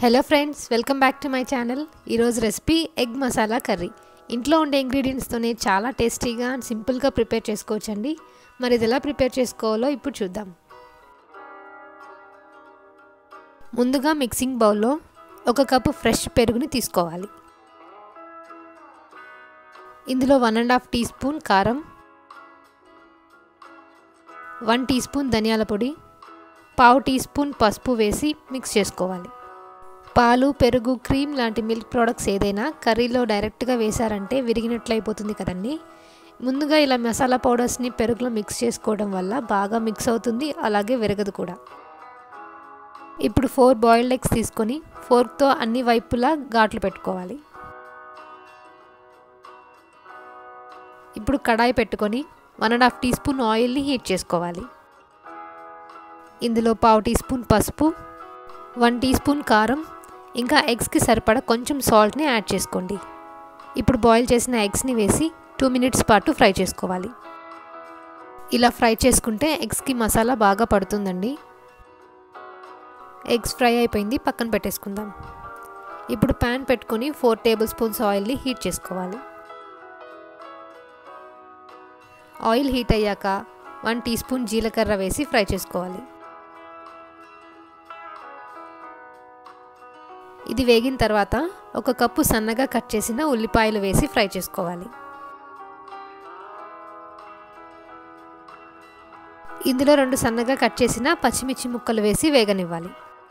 hello friends welcome back to my channel ఈరోజు recipe egg masala curry ఇంట్లో ఉండే ఇంగ్రీడియంట్స్తోనే చాలా టేస్టీగా అండ్ సింపుల్గా ప్రిపేర్ చేసుకోవచ్చండి మరి ఇది ఎలా ప్రిపేర్ చేసుకోవాలో ఇప్పుడు చూద్దాం ముందుగా మిక్సింగ్ బౌల్లో ఒక కప్పు ఫ్రెష్ పెరుగుని తీసుకోవాలి ఇందులో one and half teaspoon కారం వన్ టీ స్పూన్ ధనియాల పొడి పావు టీ స్పూన్ పసుపు వేసి మిక్స్ చేసుకోవాలి పాలు పెరుగు క్రీమ్ లాంటి మిల్క్ ప్రోడక్ట్స్ ఏదైనా కర్రీలో డైరెక్ట్గా వేశారంటే విరిగినట్లు అయిపోతుంది కదండి ముందుగా ఇలా మసాలా పౌడర్స్ని పెరుగులో మిక్స్ చేసుకోవడం వల్ల బాగా మిక్స్ అవుతుంది అలాగే విరగదు కూడా ఇప్పుడు ఫోర్ బాయిల్డ్ ఎగ్స్ తీసుకొని ఫోర్క్తో అన్ని వైపులా ఘాట్లు పెట్టుకోవాలి ఇప్పుడు కడాయి పెట్టుకొని one and half teaspoon ఆయిల్ని హీట్ చేసుకోవాలి ఇందులో పావు టీ స్పూన్ పసుపు వన్ టీ స్పూన్ కారం ఇంకా ఎగ్స్కి సరిపడా కొంచెం సాల్ట్ని యాడ్ చేసుకోండి ఇప్పుడు బాయిల్ చేసిన ఎగ్స్ని వేసి టూ మినిట్స్ పాటు ఫ్రై చేసుకోవాలి ఇలా ఫ్రై చేసుకుంటే ఎగ్స్కి మసాలా బాగా పడుతుందండి ఎగ్స్ ఫ్రై అయిపోయింది పక్కన పెట్టేసుకుందాం ఇప్పుడు ప్యాన్ పెట్టుకొని ఫోర్ టేబుల్ స్పూన్స్ ఆయిల్ని హీట్ చేసుకోవాలి ఆయిల్ హీట్ అయ్యాక వన్ టీ స్పూన్ జీలకర్ర వేసి ఫ్రై చేసుకోవాలి ఇది వేగిన తర్వాత ఒక కప్పు సన్నగా కట్ చేసిన ఉల్లిపాయలు వేసి ఫ్రై చేసుకోవాలి ఇందులో రెండు సన్నగా కట్ చేసిన పచ్చిమిర్చి ముక్కలు వేసి వేగనివ్వాలి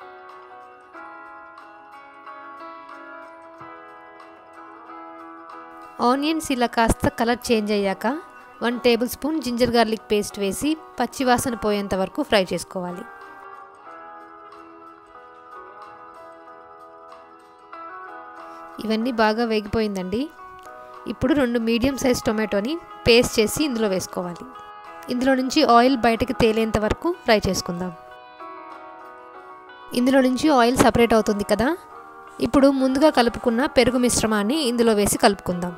ఆనియన్స్ ఇలా కాస్త కలర్ చేంజ్ అయ్యాక one tablespoon ginger garlic paste వేసి పచ్చివాసన పోయేంత వరకు ఫ్రై చేసుకోవాలి ఇవన్నీ బాగా వేగిపోయిందండి ఇప్పుడు రెండు మీడియం సైజ్ టొమాటోని పేస్ట్ చేసి ఇందులో వేసుకోవాలి ఇందులో నుంచి ఆయిల్ బయటకు తేలేంత వరకు ఫ్రై చేసుకుందాం ఇందులో నుంచి ఆయిల్ సపరేట్ అవుతుంది కదా ఇప్పుడు ముందుగా కలుపుకున్న పెరుగు మిశ్రమాన్ని ఇందులో వేసి కలుపుకుందాం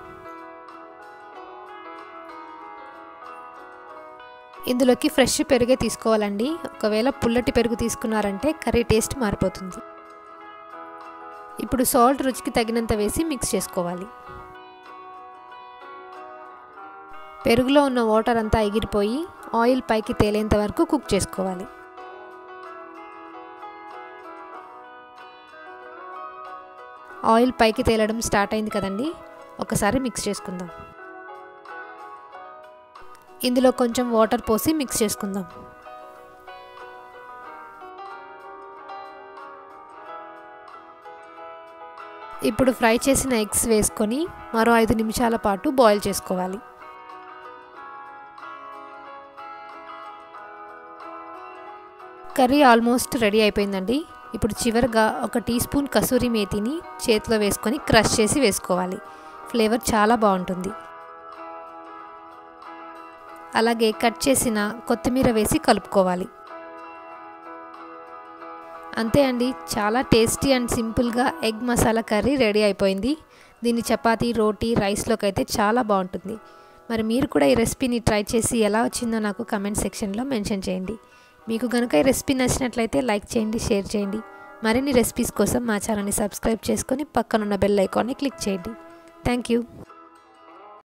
ఇందులోకి ఫ్రెష్ పెరుగే తీసుకోవాలండి ఒకవేళ పుల్లటి పెరుగు తీసుకున్నారంటే కర్రీ టేస్ట్ మారిపోతుంది ఇప్పుడు సాల్ట్ రుచికి తగినంత వేసి మిక్స్ చేసుకోవాలి పెరుగులో ఉన్న వాటర్ అంతా ఎగిరిపోయి ఆయిల్ పైకి తేలేంత వరకు కుక్ చేసుకోవాలి ఆయిల్ పైకి తేలడం స్టార్ట్ అయింది కదండి ఒకసారి మిక్స్ చేసుకుందాం ఇందులో కొంచెం వాటర్ పోసి మిక్స్ చేసుకుందాం ఇప్పుడు ఫ్రై చేసిన ఎగ్స్ వేసుకొని మరో ఐదు నిమిషాల పాటు బాయిల్ చేసుకోవాలి కర్రీ ఆల్మోస్ట్ రెడీ అయిపోయిందండి ఇప్పుడు చివరిగా ఒక టీ స్పూన్ కసూరి మేతిని చేతిలో వేసుకొని క్రష్ చేసి వేసుకోవాలి ఫ్లేవర్ చాలా బాగుంటుంది అలాగే కట్ చేసిన కొత్తిమీర వేసి కలుపుకోవాలి అంతే అండి చాలా టేస్టీ అండ్ సింపుల్గా ఎగ్ మసాలా కర్రీ రెడీ అయిపోయింది దీన్ని చపాతీ రోటీ రైస్లోకి అయితే చాలా బాగుంటుంది మరి మీరు కూడా ఈ రెసిపీని ట్రై చేసి ఎలా వచ్చిందో నాకు కమెంట్ సెక్షన్లో మెన్షన్ చేయండి మీకు కనుక ఈ రెసిపీ నచ్చినట్లయితే లైక్ చేయండి షేర్ చేయండి మరిన్ని రెసిపీస్ కోసం మా ఛానల్ని సబ్స్క్రైబ్ చేసుకొని పక్కనున్న బెల్ ఐకాన్ని క్లిక్ చేయండి థ్యాంక్ యూ